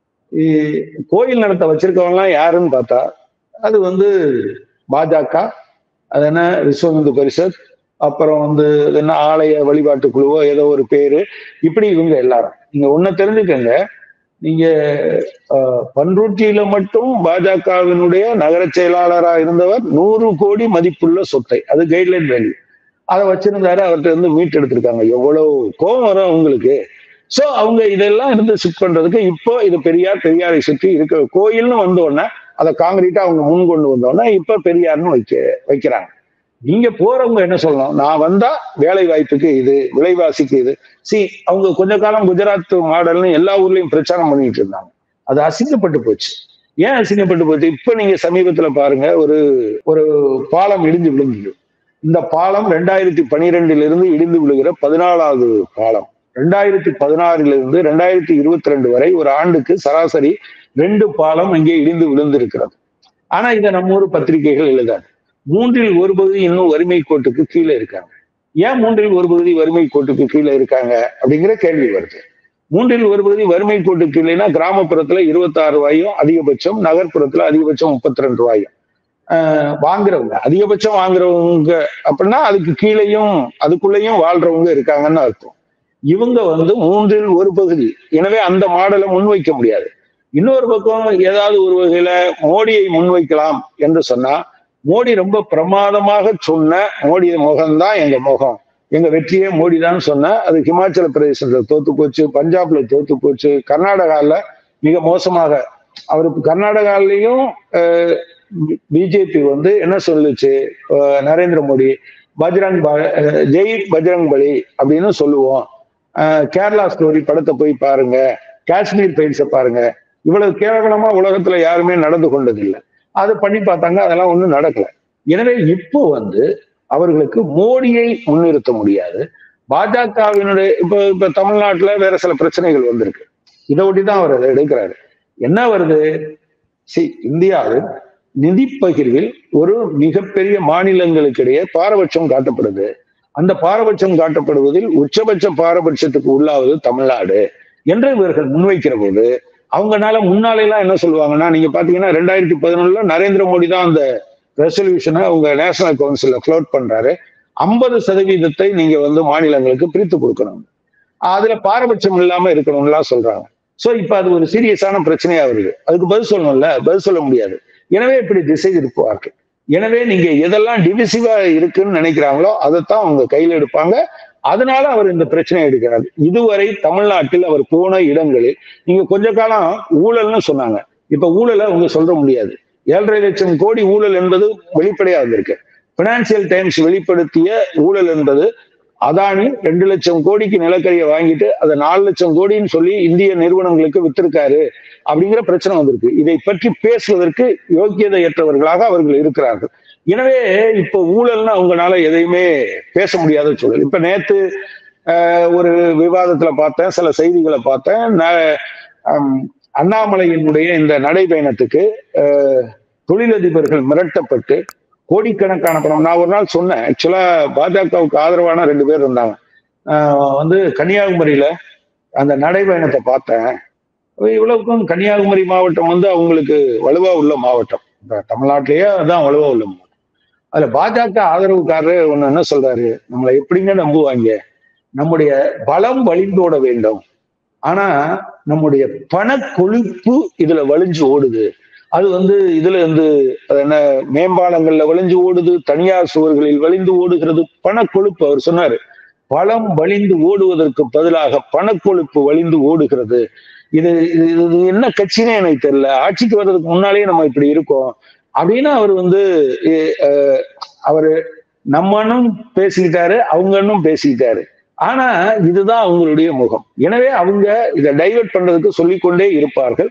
இ- கோயில் நடத்த வச்சிருக்கவங்க எல்லாம் யாருன்னு பார்த்தா அது வந்து பாஜக அது என்ன விஸ்வ இந்து பரிஷத் அப்புறம் வந்து அது என்ன ஆலய வழிபாட்டு குழுவோ ஏதோ ஒரு பேரு இப்படி இவங்க எல்லாரும் நீங்க ஒண்ணு தெரிஞ்சுக்கங்க நீங்க அஹ், பண்ருட்டியில மட்டும் பாஜகவினுடைய நகர செயலாளரா இருந்தவர் நூறு கோடி மதிப்புள்ள சொத்தை அது கைட்லைன் வேல்யூ அதை வச்சிருந்தாரு அவர்கிட்ட இருந்து மீட் எடுத்திருக்காங்க எவ்வளவு கோபம் வரும் உங்களுக்கு சோ அவங்க இதெல்லாம் இருந்து ஷிஃப்ட் பண்றதுக்கு இப்போ இது பெரியார் பெரியாரை சுற்றி இருக்க கோயில்னு வந்த உடனே அதை காங்கிரீட்டா அவங்க முன் கொண்டு வந்த உடனே இப்ப பெரியார்னு வைக்க வைக்கிறாங்க நீங்க போறவங்க என்ன சொல்லணும் நான் வந்தா வேலை வாய்ப்புக்கு இது விலைவாசிக்கு இது சி அவங்க கொஞ்ச காலம் குஜராத் மாடல்னு எல்லா ஊர்லயும் பிரச்சாரம் பண்ணிட்டு இருந்தாங்க அது அசிங்கப்பட்டு போச்சு ஏன் அசிங்கப்பட்டு போச்சு இப்ப நீங்க சமீபத்துல பாருங்க ஒரு ஒரு பாலம் இடிஞ்சு விழுந்தது இந்த பாலம் ரெண்டாயிரத்தி பனிரெண்டுல இருந்து இடிந்து விழுகிற பதினாலாவது பாலம் ரெண்டாயிரத்தி பதினாறுல இருந்து ரெண்டாயிரத்தி இருபத்தி ரெண்டு வரை ஒரு ஆண்டுக்கு சராசரி ரெண்டு பாலம் இங்கே இடிந்து விழுந்திருக்கிறது ஆனா இதை நம்ம ஊர் பத்திரிகைகள் எழுதாது மூன்றில் ஒரு பகுதி இன்னும் வறுமை கோட்டுக்கு கீழே இருக்காங்க ஏன் மூன்றில் ஒரு பகுதி வறுமை கோட்டுக்கு கீழே இருக்காங்க அப்படிங்கிற கேள்வி வருது மூன்றில் ஒரு பகுதி வறுமை கோட்டுக்கு கீழேனா கிராமப்புறத்துல இருபத்தாறு ரூபாயும் அதிகபட்சம் நகர்ப்புறத்துல அதிகபட்சம் முப்பத்தி ரெண்டு ரூபாயும் ஆஹ் வாங்குறவங்க அதிகபட்சம் வாங்குறவங்க அப்படின்னா அதுக்கு கீழேயும் அதுக்குள்ளேயும் வாழ்றவங்க இருக்காங்கன்னு அர்த்தம் இவங்க வந்து மூன்றில் ஒரு பகுதி எனவே அந்த மாடலை முன்வைக்க முடியாது இன்னொரு பக்கம் ஏதாவது ஒரு வகையில மோடியை முன்வைக்கலாம் என்று சொன்னா மோடி ரொம்ப பிரமாதமாக சொன்ன மோடி முகம்தான் எங்க முகம் எங்க வெற்றியே மோடி தான் சொன்ன அது ஹிமாச்சல பிரதேசத்துல தோத்து போச்சு பஞ்சாப்ல தோத்து போச்சு கர்நாடகால மிக மோசமாக அவருக்கு கர்நாடகாலையும் பிஜேபி வந்து என்ன சொல்லுச்சு அஹ் நரேந்திர மோடி பஜ்ரங் ப- அஹ் ஜெய் பஜ்ரங் பலி அப்படின்னு சொல்லுவோம் அஹ் கேரளா ஸ்டோரி படத்தை போய் பாருங்க காஷ்மீர் ஃபைல்ஸை பாருங்க இவ்வளவு கேவலமா உலகத்துல யாருமே நடந்து கொண்டதில்லை அது பண்ணி பார்த்தாங்க அதெல்லாம் ஒண்ணும் நடக்கல எனவே இப்போ வந்து அவர்களுக்கு மோடியை முன்னிறுத்த முடியாது பாஜகவினுடைய இப்ப இப்ப தமிழ்நாட்டுல வேற சில பிரச்சனைகள் வந்திருக்கு இதை ஒட்டிதான் அவர் அதை எடுக்கிறாரு என்ன வருது சி இந்தியாவில் நிதி பகிர்வில் ஒரு மிகப்பெரிய மாநிலங்களுக்கிடையே பாரபட்சம் காட்டப்படுது அந்த பாரபட்சம் காட்டப்படுவதில் உச்சபட்ச பாரபட்சத்துக்கு உள்ளாவது தமிழ்நாடு என்று இவர்கள் முன்வைக்கிற போது அவங்கனால முன்னால எல்லாம் என்ன சொல்லுவாங்கன்னா நீங்க பாத்தீங்கன்னா ரெண்டாயிரத்தி பதினொன்னுல நரேந்திர மோடி தான் அந்த ரெசல்யூஷனை அவங்க நேஷனல் கவுன்சில்ல ஃப்ளோட் பண்றாரு ஐம்பது சதவீதத்தை நீங்க வந்து மாநிலங்களுக்கு பிரித்து கொடுக்கணும் அதுல பாரபட்சம் இல்லாம இருக்கணும்லாம் சொல்றாங்க சோ இப்ப அது ஒரு சீரியஸான பிரச்சனையா வருது அதுக்கு பதில் சொல்லணும்ல பதில் சொல்ல முடியாது எனவே இப்படி திசை திருப்புவார்கள் எனவே நீங்க எதெல்லாம் டிவிசிவா இருக்குன்னு நினைக்கிறாங்களோ அதைத்தான் அவங்க கையில எடுப்பாங்க அதனால அவர் இந்த பிரச்சனையை எடுக்கிறார் இதுவரை தமிழ்நாட்டில் அவர் போன இடங்களில் நீங்க கொஞ்ச காலம் ஊழல்னு சொன்னாங்க இப்ப ஊழலை அவங்க சொல்ற முடியாது ஏழரை லட்சம் கோடி ஊழல் என்பது வெளிப்படையா வந்திருக்கு பினான்சியல் டைம்ஸ் வெளிப்படுத்திய ஊழல் என்பது அதானி ரெண்டு லட்சம் கோடிக்கு நிலக்கரியை வாங்கிட்டு அதை நாலு லட்சம் கோடின்னு சொல்லி இந்திய நிறுவனங்களுக்கு வித்திருக்காரு அப்படிங்கிற பிரச்சனை வந்திருக்கு இதை பற்றி பேசுவதற்கு யோக்கியதையற்றவர்களாக அவர்கள் இருக்கிறார்கள் எனவே இப்ப ஊழல்னு அவங்களால எதையுமே பேச முடியாத சூழல் இப்ப நேத்து ஆஹ், ஒரு விவாதத்துல பார்த்தேன் சில செய்திகளை பார்த்தேன் ந- ஹம், அண்ணாமலையினுடைய இந்த நடைபயணத்துக்கு ஆஹ், தொழிலதிபர்கள் மிரட்டப்பட்டு கோடிக்கணக்கான பணம் நான் ஒரு நாள் சொன்னேன் ஆக்சுவலா பாஜகவுக்கு ஆதரவான ரெண்டு பேர் இருந்தாங்க ஆஹ் வந்து கன்னியாகுமரியில அந்த நடைபயணத்தை பார்த்தேன் இவ்வளவுக்கும் கன்னியாகுமரி மாவட்டம் வந்து அவங்களுக்கு வலுவா உள்ள மாவட்டம் இப்ப தமிழ்நாட்டிலேயே அதான் வலுவா உள்ள மாவட்டம் அதுல பாஜக ஆதரவுக்காரரு ஒண்ணு என்ன சொல்றாரு நம்மளை எப்படிங்க நம்புவாங்க நம்முடைய பலம் வழிந்தோட வேண்டும் ஆனா நம்முடைய பண கொழுப்பு இதுல வலிஞ்சு ஓடுது அது வந்து இதுல இருந்து அது என்ன மேம்பாலங்கள்ல வலிஞ்சு ஓடுது தனியார் சுவர்களில் வலிந்து ஓடுகிறது பண கொழுப்பு அவர் சொன்னாரு பழம் வலிந்து ஓடுவதற்கு பதிலாக பணக்கொழுப்பு வலிந்து ஓடுகிறது இது இது இது என்ன கட்சினே எனக்கு தெரியல ஆட்சிக்கு வர்றதுக்கு முன்னாலேயே நம்ம இப்படி இருக்கோம் அப்படின்னு அவர் வந்து எ- அஹ், அவரு நம்மனும் பேசிக்கிட்டாரு அவங்கன்னும் பேசிக்கிட்டாரு ஆனா இதுதான் அவங்களுடைய முகம் எனவே அவங்க இதை டைவர்ட் பண்றதுக்கு சொல்லிக்கொண்டே இருப்பார்கள்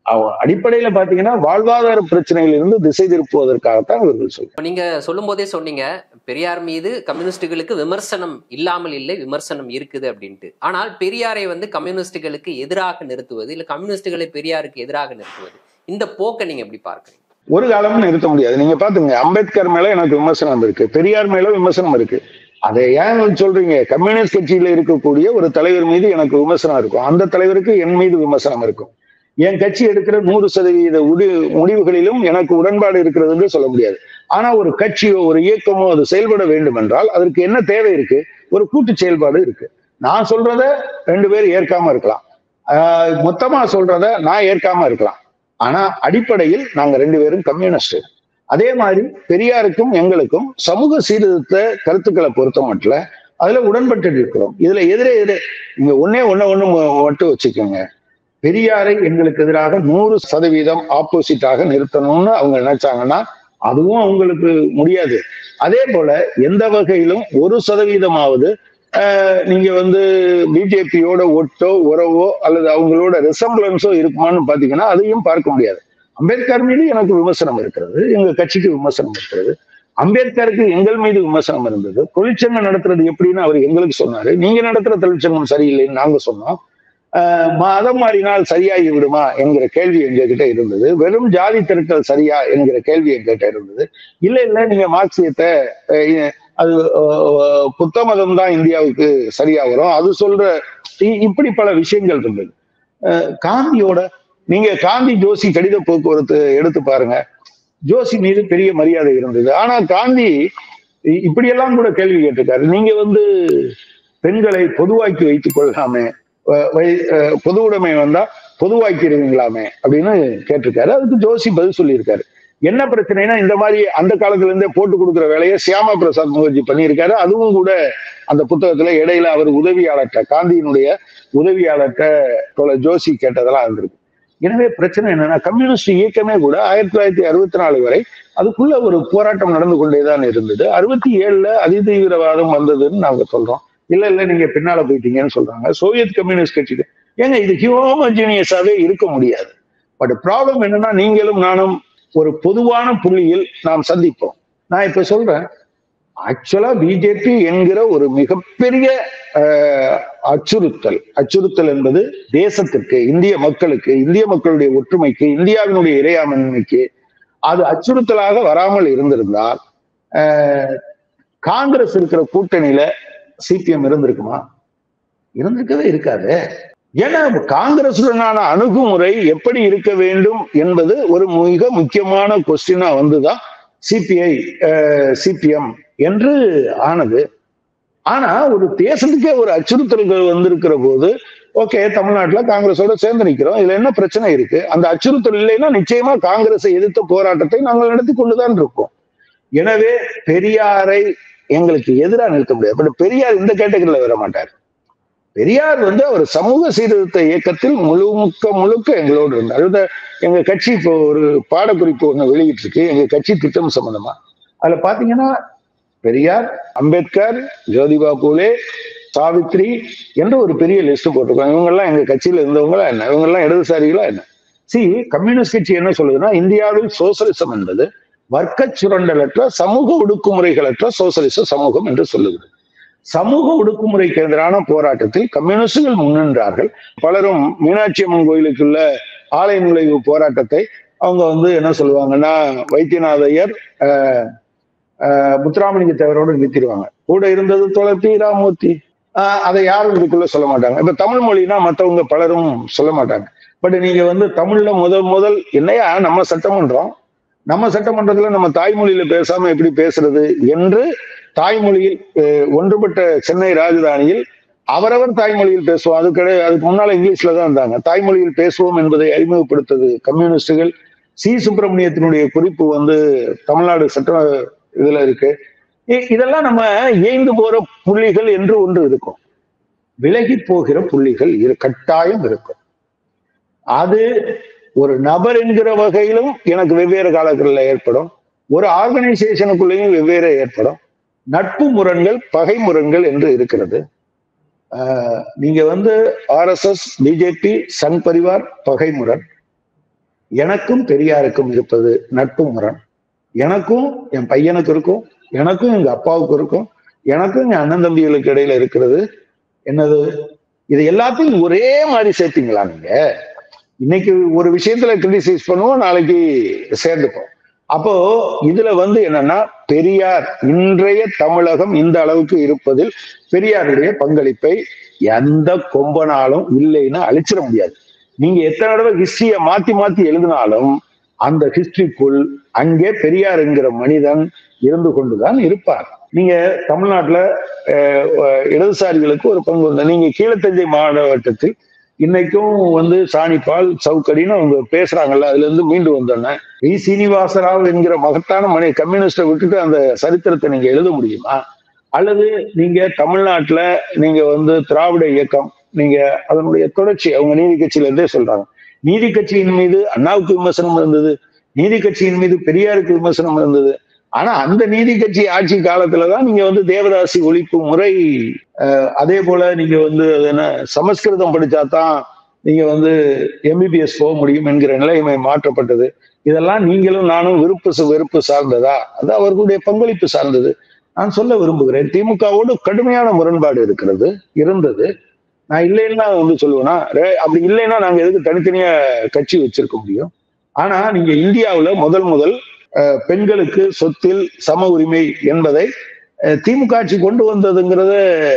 அவ- அடிப்படையில பாத்தீங்கன்னா வாழ்வாதார பிரச்சனைகளிலிருந்து திசை திருப்புவதற்காகத்தான் இவர்கள் சொல்றாங்க இப்ப நீங்க சொல்லும் போதே சொன்னீங்க பெரியார் மீது கம்யூனிஸ்டுகளுக்கு விமர்சனம் இல்லாமல் இல்லை விமர்சனம் இருக்குது அப்படின்ட்டு ஆனால் பெரியாரை வந்து கம்யூனிஸ்டுகளுக்கு எதிராக நிறுத்துவது இல்ல கம்யூனிஸ்டுகளை பெரியாருக்கு எதிராக நிறுத்துவது இந்த போக்கை நீங்க எப்படி பார்க்கறீங்க ஒரு காலமும் நிறுத்த முடியாது நீங்க பாத்துங்க அம்பேத்கர் மேல எனக்கு விமர்சனம் இருக்கு பெரியார் மேல விமர்சனம் இருக்கு அதை ஏன் வந்து சொல்றீங்க கம்யூனிஸ்ட் கட்சியில இருக்கக்கூடிய ஒரு தலைவர் மீது எனக்கு விமர்சனம் இருக்கும் அந்த தலைவருக்கு என் மீது விமர்சனம் இருக்கும் என் கட்சி எடுக்கிற நூறு சதவீத உடி முடிவுகளிலும் எனக்கு உடன்பாடு இருக்கிறதுன்னு சொல்ல முடியாது ஆனா ஒரு கட்சியோ ஒரு இயக்கமோ அது செயல்பட வேண்டும் என்றால் அதற்கு என்ன தேவை இருக்கு ஒரு கூட்டு செயல்பாடு இருக்கு நான் சொல்றத ரெண்டு பேர் ஏற்காம இருக்கலாம் ஆஹ் மொத்தமா சொல்றத நான் ஏற்காம இருக்கலாம் ஆனா அடிப்படையில் நாங்க ரெண்டு பேரும் கம்யூனிஸ்ட் அதே மாதிரி பெரியாருக்கும் எங்களுக்கும் சமூக சீர்திருத்த கருத்துக்களை பொறுத்த மட்டும் அதுல உடன்பட்டு இருக்கிறோம் இதுல எதிரே எதிரே நீங்க ஒன்னே ஒண்ணு ஒண்ணு ம- மட்டும் வச்சுக்கோங்க பெரியாரை எங்களுக்கு எதிராக நூறு சதவீதம் ஆப்போசிட்டாக நிறுத்தணும்னு அவங்க நினைச்சாங்கன்னா அதுவும் அவங்களுக்கு முடியாது அதே போல எந்த வகையிலும் ஒரு சதவீதமாவது ஆஹ், நீங்க வந்து பிஜேபியோட ஒட்டோ உறவோ அல்லது அவங்களோட ரிசம்பிளன்ஸோ இருக்குமான்னு பாத்தீங்கன்னா அதையும் பார்க்க முடியாது அம்பேத்கர் மீது எனக்கு விமர்சனம் இருக்கிறது எங்க கட்சிக்கு விமர்சனம் இருக்கிறது அம்பேத்கருக்கு எங்கள் மீது விமர்சனம் இருந்தது தொழிற்சங்கம் நடத்துறது எப்படின்னு அவர் எங்களுக்கு சொன்னாரு நீங்க நடத்துற தொழிற்சங்கம் சரியில்லைன்னு நாங்க சொன்னோம் ஆஹ் மதம் மாறினால் சரியாகி விடுமா என்கிற கேள்வி எங்ககிட்ட இருந்தது வெறும் ஜாதி திரட்டல் சரியா என்கிற கேள்வி எங்ககிட்ட இருந்தது இல்ல இல்ல நீங்க மார்க்சியத்தை அஹ், அது அஹ், புத்த மதம் தான் இந்தியாவுக்கு சரியா வரும் அது சொல்ற இ- இப்படி பல விஷயங்கள் இருந்தது அஹ், காந்தியோட நீங்க காந்தி ஜோசி கடித போக்குவரத்து எடுத்து பாருங்க ஜோசி மீது பெரிய மரியாதை இருந்தது ஆனா காந்தி இ- இப்படியெல்லாம் கூட கேள்வி கேட்டிருக்காரு நீங்க வந்து பெண்களை பொதுவாக்கி வைத்துக் கொள்ளலாமே அஹ் வை- அஹ் பொது உடைமை வந்தா பொதுவாக்கிடுவீங்களாமே அப்படின்னு கேட்டிருக்காரு அதுக்கு ஜோஷி பதில் சொல்லியிருக்காரு என்ன பிரச்சனைனா இந்த மாதிரி அந்த காலத்துல இருந்தே போட்டு கொடுக்குற வேலையை சியாமா பிரசாத் முகர்ஜி பண்ணியிருக்காரு அதுவும் கூட அந்த புத்தகத்துல இடையில அவர் உதவியாளர்கிட்ட காந்தியினுடைய உதவியாளர்கிட்ட தோழர் ஜோஷி கேட்டதெல்லாம் இருந்திருக்கு எனவே பிரச்சனை என்னன்னா கம்யூனிஸ்ட் இயக்கமே கூட ஆயிரத்தி தொள்ளாயிரத்தி அறுபத்தி நாலு வரை அதுக்குள்ள ஒரு போராட்டம் நடந்து கொண்டேதான் இருந்தது அறுபத்தி ஏழுல அதிதீவிரவாதம் வந்ததுன்னு நாங்க சொல்றோம் இல்ல இல்ல நீங்க பின்னால போயிட்டீங்கன்னு சொல்றாங்க சோவியத் கம்யூனிஸ்ட் கட்சிக்கு ஏங்க இது ஹியூமஜீனியஸாவே இருக்க முடியாது பட் ப்ராப்ளம் என்னன்னா நீங்களும் நானும் ஒரு பொதுவான புள்ளியில் நாம் சந்திப்போம் நான் இப்ப சொல்றேன் ஆக்சுவலா பிஜேபி என்கிற ஒரு மிகப்பெரிய அஹ், அச்சுறுத்தல் அச்சுறுத்தல் என்பது தேசத்திற்கு இந்திய மக்களுக்கு இந்திய மக்களுடைய ஒற்றுமைக்கு இந்தியாவினுடைய இறையாண்மைக்கு அது அச்சுறுத்தலாக வராமல் இருந்திருந்தால் அஹ், காங்கிரஸ் இருக்கிற கூட்டணியில சிபிஎம் இருந்திருக்குமா இருந்திருக்கவே இருக்காது ஏன்னா காங்கிரசுடனான அணுகுமுறை எப்படி இருக்க வேண்டும் என்பது ஒரு மிக முக்கியமான கொஸ்டினா வந்துதான் சிபிஐ சிபிஎம் என்று ஆனது ஆனா ஒரு தேசத்துக்கே ஒரு அச்சுறுத்தல்கள் வந்திருக்கிற போது ஓகே தமிழ்நாட்டுல காங்கிரஸோட சேர்ந்து நிக்கிறோம் இதுல என்ன பிரச்சனை இருக்கு அந்த அச்சுறுத்தல் இல்லைன்னா நிச்சயமா காங்கிரஸை எதிர்த்த போராட்டத்தை நாங்கள் நடத்தி கொண்டுதான் இருக்கோம் எனவே பெரியாரை எங்களுக்கு எதிராக நிறுத்த முடியாது பட் பெரியார் இந்த கேட்டகரியில வர மாட்டார் பெரியார் வந்து அவர் சமூக சீர்திருத்த இயக்கத்தில் முழுக்க முழுக்க எங்களோடு இருந்தார் இந்த எங்க கட்சி இப்போ ஒரு பாடக்குறிப்பு ஒண்ணு வெளியிட்டு இருக்கு எங்க கட்சி திட்டம் சம்பந்தமா அதுல பாத்தீங்கன்னா பெரியார் அம்பேத்கர் ஜோதிபா பூலே சாவித்ரி என்று ஒரு பெரிய லிஸ்ட் போட்டிருக்கோம் இவங்க எல்லாம் எங்க கட்சியில இருந்தவங்களா என்ன இவங்க எல்லாம் இடதுசாரிகளா என்ன சி கம்யூனிஸ்ட் கட்சி என்ன சொல்லுதுன்னா இந்தியாவில் சோசலிசம் என்பது வர்க்க சுரண்டலற்ற சமூக ஒடுக்குமுறைகளற்ற சோசலிச சமூகம் என்று சொல்லுகிறது சமூக ஒடுக்குமுறைக்கு எதிரான போராட்டத்தில் கம்யூனிஸ்டுகள் முன்னின்றார்கள் பலரும் மீனாட்சி அம்மன் கோயிலுக்குள்ள ஆலய நுழைவு போராட்டத்தை அவங்க வந்து என்ன சொல்லுவாங்கன்னா வைத்தியநாதையர் ஆஹ், ஆஹ், முத்துராமலிங்க தேவரோடு நிறுத்திடுவாங்க கூட இருந்தது தோழர் பி ராமூர்த்தி ஆஹ், அதை யாரும் இதுக்குள்ள சொல்ல மாட்டாங்க இப்ப தமிழ் மொழினா மத்தவங்க பலரும் சொல்ல மாட்டாங்க பட் நீங்க வந்து தமிழ்ல முதல் முதல் என்னையா நம்ம சட்டமன்றம் நம்ம சட்டமன்றத்துல நம்ம தாய்மொழியில பேசாம எப்படி பேசுறது என்று தாய்மொழியில் அஹ், ஒன்றுபட்ட சென்னை ராஜதானியில் அவரவர் தாய்மொழியில் பேசுவோம் அது கிடையாது அதுக்கு முன்னால இங்கிலீஷ்ல தான் இருந்தாங்க தாய்மொழியில் பேசுவோம் என்பதை அறிமுகப்படுத்தது கம்யூனிஸ்டுகள் சி சுப்பிரமணியத்தினுடைய குறிப்பு வந்து தமிழ்நாடு சட்ட இதுல இருக்கு இ- இதெல்லாம் நம்ம ஏய்ந்து போற புள்ளிகள் என்று ஒன்று இருக்கும் விலகி போகிற புள்ளிகள் இரு கட்டாயம் இருக்கும் அது ஒரு நபர் என்கிற வகையிலும் எனக்கு வெவ்வேறு காலங்களில் ஏற்படும் ஒரு ஆர்கனைசேஷனுக்குள்ளேயும் வெவ்வேறு ஏற்படும் நட்பு முரண்கள் பகை முரண்கள் என்று இருக்கிறது ஆஹ் நீங்க வந்து ஆர்எஸ்எஸ் பிஜேபி சங் பரிவார் பகை முரண் எனக்கும் பெரியாருக்கும் இருப்பது நட்பு முரண் எனக்கும் என் பையனுக்கு இருக்கும் எனக்கும் எங்க அப்பாவுக்கு இருக்கும் எனக்கும் என் அண்ணன் தம்பிகளுக்கு இடையில இருக்கிறது என்னது இது எல்லாத்தையும் ஒரே மாதிரி சேர்த்தீங்களா நீங்க இன்னைக்கு ஒரு விஷயத்துல கிரிட்டிசைஸ் பண்ணுவோம் நாளைக்கு சேர்ந்துப்போம் அப்போ இதுல வந்து என்னன்னா பெரியார் இன்றைய தமிழகம் இந்த அளவுக்கு இருப்பதில் பெரியாருடைய பங்களிப்பை எந்த கொம்பனாலும் இல்லைன்னு அழிச்சிட முடியாது நீங்க எத்தனை தடவை ஹிஸ்டரிய மாத்தி மாத்தி எழுதினாலும் அந்த ஹிஸ்டரிக்குள் அங்கே பெரியார் என்கிற மனிதன் இருந்து கொண்டுதான் இருப்பார் நீங்க தமிழ்நாட்டுல அஹ், அஹ், இடதுசாரிகளுக்கு ஒரு பங்கு உண்டு நீங்க கீழத்தஞ்சை மாவட்டத்தில் இன்னைக்கும் வந்து சாணிப்பால் சவுக்கடின்னு அவங்க பேசுறாங்கல்ல அதுல இருந்து மீண்டு வந்தோன்னே வி சீனிவாசராவ் என்கிற மகத்தான மனித கம்யூனிஸ்டை விட்டுட்டு அந்த சரித்திரத்தை நீங்க எழுத முடியுமா அல்லது நீங்க தமிழ்நாட்டுல நீங்க வந்து திராவிட இயக்கம் நீங்க அதனுடைய தொடர்ச்சி அவங்க நீதி கட்சியில இருந்தே சொல்றாங்க நீதி கட்சியின் மீது அண்ணாவுக்கு விமர்சனம் இருந்தது நீதி கட்சியின் மீது பெரியாருக்கு விமர்சனம் இருந்தது ஆனா அந்த நீதி கட்சி ஆட்சி காலத்துலதான் நீங்க வந்து தேவதாசி ஒழிப்பு முறை அஹ், அதே போல நீங்க வந்து அது என்ன சமஸ்கிருதம் படிச்சாதான் நீங்க வந்து எம்பிபிஎஸ் போக முடியும் என்கிற நிலைமை மாற்றப்பட்டது இதெல்லாம் நீங்களும் நானும் விருப்பு ச- வெறுப்பு சார்ந்ததா அது அவர்களுடைய பங்களிப்பு சார்ந்தது நான் சொல்ல விரும்புகிறேன் திமுகவோடு கடுமையான முரண்பாடு இருக்கிறது இருந்தது நான் இல்லைன்னா வந்து சொல்லுவேன்னா ரே- அப்படி இல்லைன்னா நாங்க எதுக்கு தனித்தனியா கட்சி வச்சிருக்க முடியும் ஆனா நீங்க இந்தியாவுல முதல் முதல் அஹ், பெண்களுக்கு சொத்தில் சம உரிமை என்பதை அஹ், திமுக ஆட்சி கொண்டு வந்ததுங்கிறத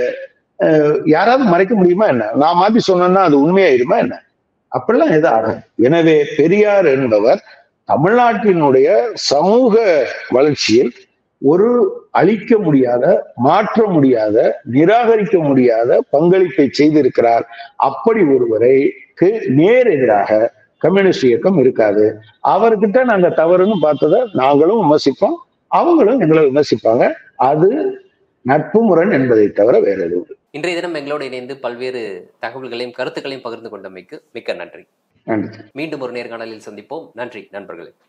அஹ், யாராவது மறைக்க முடியுமா என்ன நான் மாத்தி சொன்னேன்னா அது உண்மையாயிருமா என்ன அப்படிலாம் எதுவும் ஆகும் எனவே பெரியார் என்பவர் தமிழ்நாட்டினுடைய சமூக வளர்ச்சியில் ஒரு அழிக்க முடியாத மாற்ற முடியாத நிராகரிக்க முடியாத பங்களிப்பை செய்திருக்கிறார் அப்படி ஒருவரைக்கு நேர் எதிராக கம்யூனிஸ்ட் இயக்கம் இருக்காது அவர்கிட்ட நாங்க தவறுன்னு பார்த்ததை நாங்களும் விமர்சிப்போம் அவங்களும் எங்களை விமர்சிப்பாங்க அது நட்பு முரண் என்பதை தவிர வேற எதுவும் இல்லை. இன்றைய தினம் எங்களோடு இணைந்து பல்வேறு தகவல்களையும் கருத்துக்களையும் பகிர்ந்து கொண்டமைக்கு மிக்க நன்றி நன்றி மீண்டும் ஒரு நேர்காணலில் சந்திப்போம் நன்றி நண்பர்களே